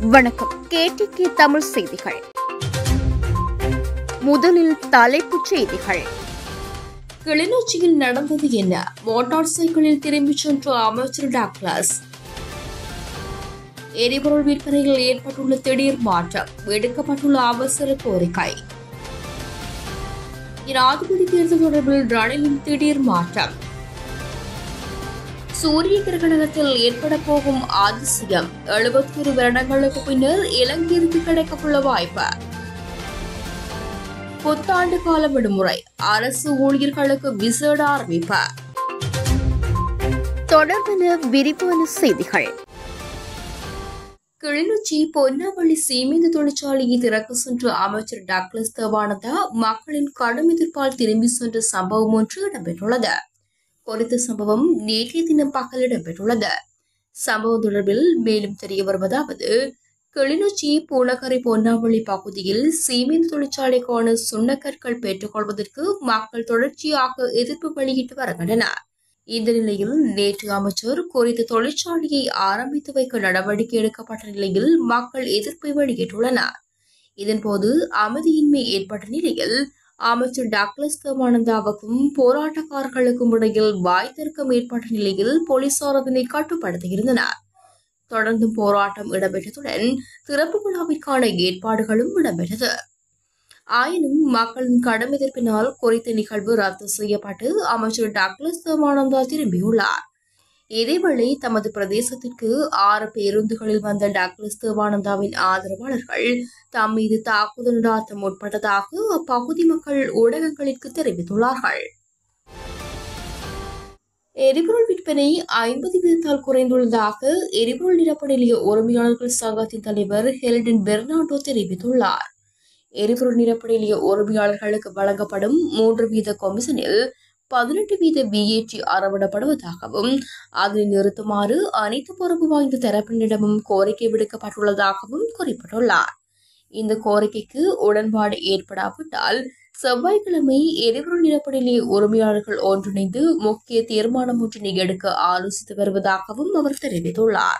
வணக்கம் கேடிகே தமிழ் செய்திகள் முதலில் தலைப்புச் செய்திகள் கிளிநொச்சியில் நடந்தது என்ன மோட்டார் சைக்கிளில் திரும்பிச் சென்ற அமைச்சர் டாக்லஸ் எரிபொருள் விற்பனையில் ஏற்பட்டுள்ள திடீர் மாற்றம் எடுக்கப்பட்டுள்ள அவசர கோரிக்கை ஜனாதிபதி தேர்தல் தொடர்பில் ரணிலின் திடீர் மாற்றம் சூரிய கிரகணத்தில் ஏற்பட போகும் அதிசயம் எழுபத்தி ஒரு வருடங்களுக்கு பின்னர் இலங்கைக்கு கிடைக்கவுள்ள வாய்ப்பு புத்தாண்டு கால விடுமுறை அரசு ஊழியர்களுக்கு விசேட அறிவிப்பு தொடர்பான விரிவான செய்திகள் கிளிநொச்சி பொன்னாவளி சீமெந்து தொழிற்சாலையை திறக்க சென்ற அமைச்சர் டக்ளஸ் தேவானந்தா மக்களின் கடும் எதிர்ப்பால் திரும்பி சென்ற சம்பவம் ஒன்று இடம்பெற்றுள்ளது குறித்த சம்பவம் நேற்றைய தினம் பகல் இடம்பெற்றுள்ளது சம்பவம் தொடர்பில் மேலும் தெரிய வருவதாவது கிளிநொச்சி பூனகரை பொன்னாவளி பகுதியில் சீமெந்து தொழிற்சாலைக்கான சுண்ணக்கற்கள் பெற்றுக்கொள்வதற்கு மக்கள் தொடர்ச்சியாக எதிர்ப்பு வெளியிட்டு வருகின்றனர் இந்த நிலையில் நேற்று அமைச்சர் குறித்த தொழிற்சாலையை ஆரம்பித்து வைக்க நடவடிக்கை எடுக்கப்பட்ட நிலையில் மக்கள் எதிர்ப்பை வெளியிட்டுள்ளனர் இதன்போது அமைதியின்மை ஏற்பட்ட நிலையில் அமைச்சர் டக்ளஸ் தேவானந்தாவுக்கும் போராட்டக்காரர்களுக்கும் இடையில் வாய்த்திருக்கம் ஏற்பட்ட நிலையில் போலீசார் அதனை கட்டுப்படுத்தியிருந்தனர் தொடர்ந்து போராட்டம் இடம்பெற்றதுடன் திறப்பு விழாவிற்கான ஏற்பாடுகளும் இடம்பெற்றது ஆயினும் மக்களின் கடும் எதிர்ப்பினால் குறித்த நிகழ்வு ரத்து செய்யப்பட்டு அமைச்சர் டக்ளஸ் தேவானந்தா திரும்பியுள்ளார் இதேவேளை தமது பிரதேசத்திற்கு ஆறு பேருந்துகளில் வந்த டக்ளஸ் தேவானந்தாவின் ஆதரவாளர்கள் தம் மீது தாக்குதல் நடாத்த முற்பட்டதாக அப்பகுதி மக்கள் ஊடகங்களுக்கு தெரிவித்துள்ளார்கள் எரிபொருள் விற்பனை ஐம்பது வீதத்தால் குறைந்துள்ளதாக எரிபொருள் நிரப்பு நிலைய உரிமையாளர்கள் சங்கத்தின் தலைவர் ஹெல்டன் பெர்னாண்டோ தெரிவித்துள்ளார் எரிபொருள் நிரப்பு நிலைய உரிமையாளர்களுக்கு வழங்கப்படும் மூன்று வீத கொமிஷனில் பதினெட்டு வீத பிஏடி அறவிடப்படுவதாகவும் அதனை நிறுத்துமாறு அனைத்து பொறுப்பு வாய்ந்த தரப்பினரிடமும் கோரிக்கை விடுக்கப்பட்டுள்ளதாகவும் குறிப்பிட்டுள்ளார் இந்த கோரிக்கைக்கு உடன்பாடு ஏற்படாவிட்டால் செவ்வாய்க்கிழமை எரிபொருள் நிரப்பு நிலைய உரிமையாளர்கள் ஒன்றிணைந்து முக்கிய தீர்மானம் ஒன்றினை எடுக்க ஆலோசித்து வருவதாகவும் அவர் தெரிவித்துள்ளார்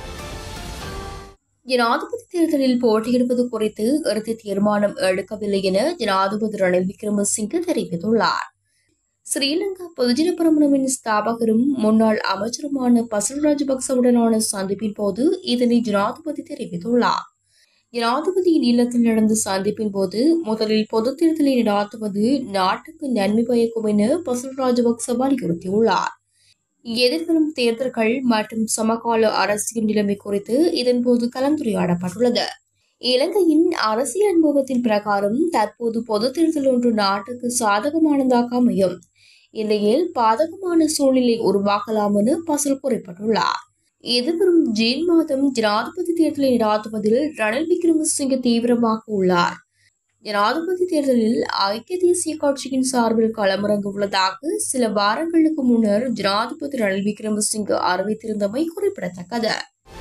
ஜனாதிபதி தேர்தலில் போட்டியிடுவது குறித்து இறுதி தீர்மானம் எடுக்கவில்லை என ஜனாதிபதி ரணில் விக்ரமசிங்கே தெரிவித்துள்ளார் ஸ்ரீலங்கா பொதுஜன பிரமுனவின் ஸ்தாபகரும் முன்னாள் அமைச்சருமான பசல் ராஜபக்சவுடனான சந்திப்பின் போது இதனை ஜனாதிபதி தெரிவித்துள்ளார் ஜனாதிபதியின் இல்லத்தில் நடந்த சந்திப்பின் போது முதலில் பொதுத் தேர்தலை நடாத்துவது நாட்டுக்கு நன்மை பயக்கும் என பசல் ராஜபக்ச வலியுறுத்தியுள்ளார் எதிர்வரும் தேர்தல்கள் மற்றும் சமகால அரசியல் நிலைமை குறித்து இதன்போது கலந்துரையாடப்பட்டுள்ளது இலங்கையின் அரசியல் அனுபவத்தின் பிரகாரம் தற்போது பொது தேர்தல் ஒன்று நாட்டுக்கு சாதகமானதாக அமையும் இல்லையில் பாதகமான சூழ்நிலை உருவாக்கலாம் என பசல் குறிப்பிட்டுள்ளார் எதிர்வரும் ஜூன் மாதம் ஜனாதிபதி தேர்தலை நடாத்துவதில் ரணில் விக்ரமசிங்கே தீவிரமாக உள்ளார் ஜனாதிபதி தேர்தலில் ஐக்கிய தேசிய கட்சியின் சார்பில் களமிறங்க உள்ளதாக சில வாரங்களுக்கு முன்னர் ஜனாதிபதி ரணில் விக்ரமசிங்கே அறிவித்திருந்தமை குறிப்பிடத்தக்கது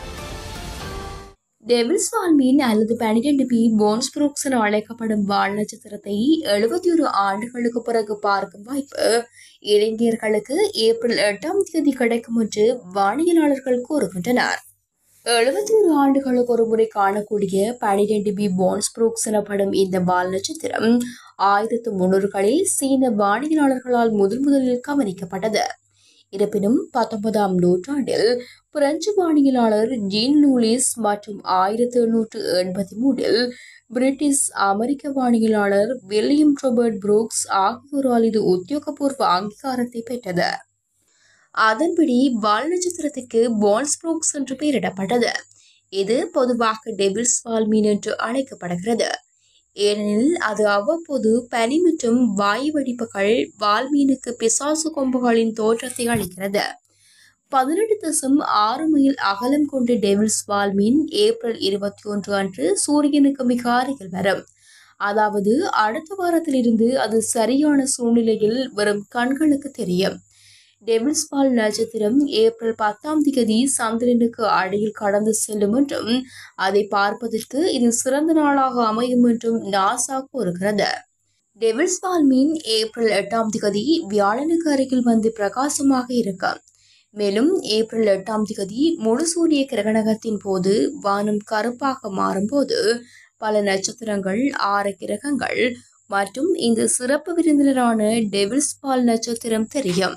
டெவில்ஸ் வால்மீன் அல்லது பனிரெண்டு பி போன்ஸ் புரூக்ஸ் என அழைக்கப்படும் வால் நட்சத்திரத்தை எழுபத்தி ஒரு ஆண்டுகளுக்கு பிறகு பார்க்கும் வாய்ப்பு இளைஞர்களுக்கு ஏப்ரல் எட்டாம் தேதி கிடைக்கும் என்று வானியலாளர்கள் கூறுகின்றனர் எழுபத்தி ஒரு ஆண்டுகளுக்கு ஒரு முறை காணக்கூடிய பனிரெண்டு பி போன்ஸ் புரூக்ஸ் எனப்படும் இந்த வால் நட்சத்திரம் ஆயிரத்து முன்னூறுகளில் சீன வானியலாளர்களால் முதன் முதலில் கவனிக்கப்பட்டது இருப்பினும் பத்தொன்பதாம் நூற்றாண்டில் பிரெஞ்சு வானியலாளர் ஜீன் லூலிஸ் மற்றும் ஆயிரத்தி எண்ணூற்று எண்பத்தி மூன்றில் பிரிட்டிஷ் அமெரிக்க வானியலாளர் வில்லியம் ரோபர்ட் புரூக்ஸ் ஆகியோரால் இது உத்தியோகபூர்வ அங்கீகாரத்தை பெற்றது அதன்படி வால் நட்சத்திரத்திற்கு பான்ஸ் புரூக்ஸ் என்று பெயரிடப்பட்டது இது பொதுவாக டெவில்ஸ் வால்மீன் என்று அழைக்கப்படுகிறது ஏனெனில் அது அவ்வப்போது பனி மற்றும் வாயு வெடிப்புகள் வால்மீனுக்கு பிசாசு கொம்புகளின் தோற்றத்தை அளிக்கிறது பதினெட்டு தசம் ஆறு மைல் அகலம் கொண்ட டெவில்ஸ் வால்மீன் ஏப்ரல் இருபத்தி ஒன்று அன்று சூரியனுக்கு மிக அருகில் வரும் அதாவது அடுத்த வாரத்திலிருந்து அது சரியான சூழ்நிலையில் வரும் கண்களுக்கு தெரியும் டெவில்ஸ் பால் நட்சத்திரம் ஏப்ரல் பத்தாம் தேதி சந்திரனுக்கு அடியில் கடந்து செல்லும் என்றும் அதை பார்ப்பதற்கு இது சிறந்த நாளாக அமையும் என்றும் நாசா கூறுகிறது டெவில்ஸ் பால் மீன் ஏப்ரல் எட்டாம் தேதி வியாழனுக்கு அருகில் வந்து பிரகாசமாக இருக்கும் மேலும் ஏப்ரல் எட்டாம் தேதி முழு சூரிய கிரகணத்தின் போது வானம் கருப்பாக மாறும்போது பல நட்சத்திரங்கள் ஆறு கிரகங்கள் மற்றும் இந்த சிறப்பு விருந்தினரான டெவில்ஸ் பால் நட்சத்திரம் தெரியும்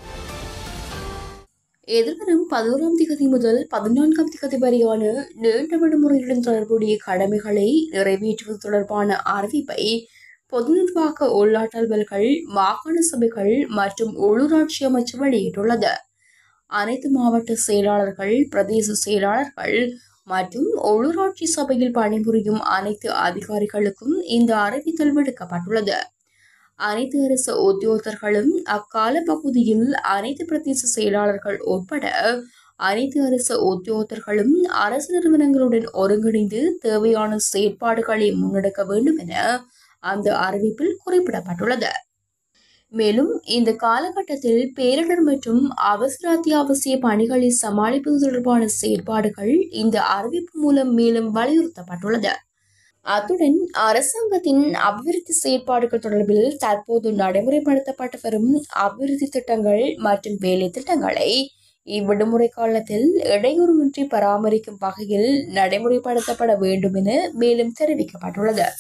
எதிர்வரும் பதினோராம் திகதி முதல் பதினான்காம் திகதி வரையான நீண்ட விடுமுறையுடன் தொடர்புடைய கடமைகளை நிறைவேற்றுவது தொடர்பான அறிவிப்பை பொது நிர்வாக உள்ளாட்டல்கள் மாகாண சபைகள் மற்றும் உள்ளூராட்சி அமைச்சு வெளியிட்டுள்ளது அனைத்து மாவட்ட செயலாளர்கள் பிரதேச செயலாளர்கள் மற்றும் உள்ளூராட்சி சபையில் பணிபுரியும் அனைத்து அதிகாரிகளுக்கும் இந்த அறிவித்தல் விடுக்கப்பட்டுள்ளது அனைத்து அரசு உத்தியோகத்தர்களும் அக்கால பகுதியில் அனைத்து பிரதேச செயலாளர்கள் உட்பட அனைத்து அரசு உத்தியோகத்தர்களும் அரசு நிறுவனங்களுடன் ஒருங்கிணைந்து தேவையான செயற்பாடுகளை முன்னெடுக்க வேண்டும் என அந்த அறிவிப்பில் குறிப்பிடப்பட்டுள்ளது மேலும் இந்த காலகட்டத்தில் பேரிடர் மற்றும் அவசர அத்தியாவசிய பணிகளை சமாளிப்பது தொடர்பான செயற்பாடுகள் இந்த அறிவிப்பு மூலம் மேலும் வலியுறுத்தப்பட்டுள்ளது அத்துடன் அரசாங்கத்தின் அபிவிருத்தி செயற்பாடுகள் தொடர்பில் தற்போது நடைமுறைப்படுத்தப்பட்டு வரும் அபிவிருத்தி திட்டங்கள் மற்றும் வேலை திட்டங்களை இவ்விடுமுறை காலத்தில் இடையூறுமின்றி பராமரிக்கும் வகையில் நடைமுறைப்படுத்தப்பட வேண்டும் என மேலும் தெரிவிக்கப்பட்டுள்ளது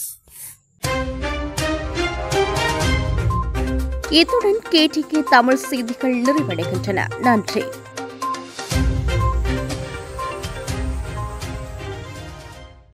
இத்துடன் கேடிகே தமிழ் செய்திகள் நிறைவடைகின்றன நன்றி